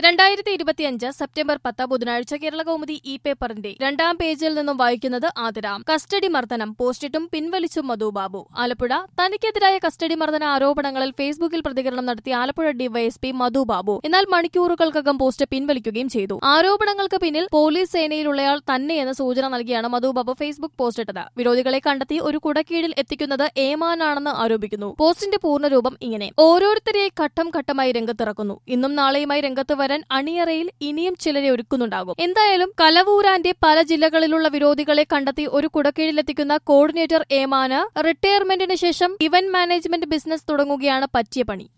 രണ്ടായിരത്തി ഇരുപത്തിയഞ്ച് സെപ്റ്റംബർ പത്ത് ബുധനാഴ്ച കേരള കൗമുദി ഇ പേപ്പറിന്റെ രണ്ടാം പേജിൽ നിന്നും വായിക്കുന്നത് ആതിരാം കസ്റ്റഡി മർദ്ദനം പോസ്റ്റിട്ടും പിൻവലിച്ചും മധുബാബു ആലപ്പുഴ തനിക്കെതിരായ കസ്റ്റഡി മർദ്ദന ആരോപണങ്ങളിൽ ഫേസ്ബുക്കിൽ പ്രതികരണം നടത്തിയ ആലപ്പുഴ ഡിവൈഎസ്പി മധുബാബു എന്നാൽ മണിക്കൂറുകൾക്കകം പോസ്റ്റ് പിൻവലിക്കുകയും ചെയ്തു ആരോപണങ്ങൾക്ക് പിന്നിൽ പോലീസ് സേനയിലുള്ളയാൾ തന്നെയെന്ന് സൂചന നൽകിയാണ് മധുബാബു ഫേസ്ബുക്ക് പോസ്റ്റ് ഇട്ടത് വിരോധികളെ കണ്ടെത്തി ഒരു കുടക്കീഴിൽ എത്തിക്കുന്നത് ഏമാനാണെന്ന് ആരോപിക്കുന്നു പോസ്റ്റിന്റെ പൂർണ്ണരൂപം ഇങ്ങനെ ഓരോരുത്തരെയായി ഘട്ടം ഘട്ടമായി രംഗത്തിറക്കുന്നു ഇന്നും നാളെയുമായി രംഗത്ത് വരാൻ അണിയറയിൽ ഇനിയും ചിലരെ ഒരുക്കുന്നുണ്ടാകും എന്തായാലും കലവൂരാന്റെ പല ജില്ലകളിലുള്ള വിരോധികളെ കണ്ടെത്തി ഒരു കുടക്കീഴിലെത്തിക്കുന്ന കോർഡിനേറ്റർ ഏമാന് റിട്ടയർമെന്റിന് ശേഷം ഇവന്റ് മാനേജ്മെന്റ് ബിസിനസ് തുടങ്ങുകയാണ് പറ്റിയ പണി